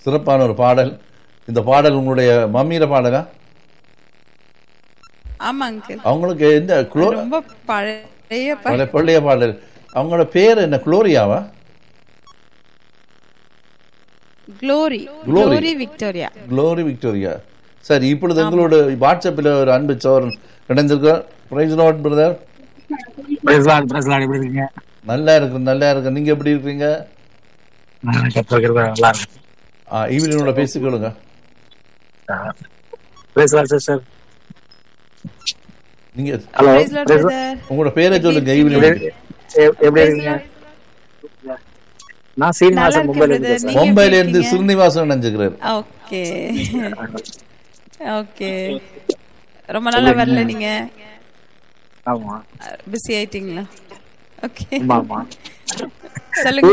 சிறப்பான ஒரு பாடல் இந்த பாடல் உங்களுடைய மம்மியில பாடலா ஆமா அங்கிள் அவங்களுக்கு எந்த குளோ ரொம்ப பழைய ப- பழைய பழைய பாடல் அவங்களோட பேர் என்ன குளோரியாவா glory glory. Glory Victoria glory Victoria சரி இப்பொழுது எங்களோட வாட்ஸ்அப்பில் ஒரு அன்பு சோரன் இணைந்திருக்கிறார் பிரைஸ் நோட் பிரதர் பிரசலாட் பிரசலாட் எப்படி இருக்கீங்க நல்லா இருக்கு நல்லா இருக்கு நீங்க எப்படி இருக்கீங்க நான் கப்பல் இருக்கிறதா நல்லா இருக்கு ஆ, ஈவினிங்கோட பேசிக்கொள்ளுங்க பிரசலாட் சிஸ்டர் நீங்க ஹலோ Praise Lord, brother. உங்களோட பேரை சொல்லுங்க ஈவினிங் எப்படி Praise இருக்கீங்க Lord. நான் நல்லா சீனிவாசன் இருக்கேன் மும்பைல brother. இருந்து நீங்க மும்பைல எப்படி இருந்து இருக்கீங்க? ஸ்ரீனிவாசன் நினைஞ்சுக்கிறார் ஓகே ஓகே ரொம்ப நாளா வரல நீங்க ஆமா பிஸி ஆயிட்டீங்களா ஓகே ஆமா ஆமா சொல்லுங்க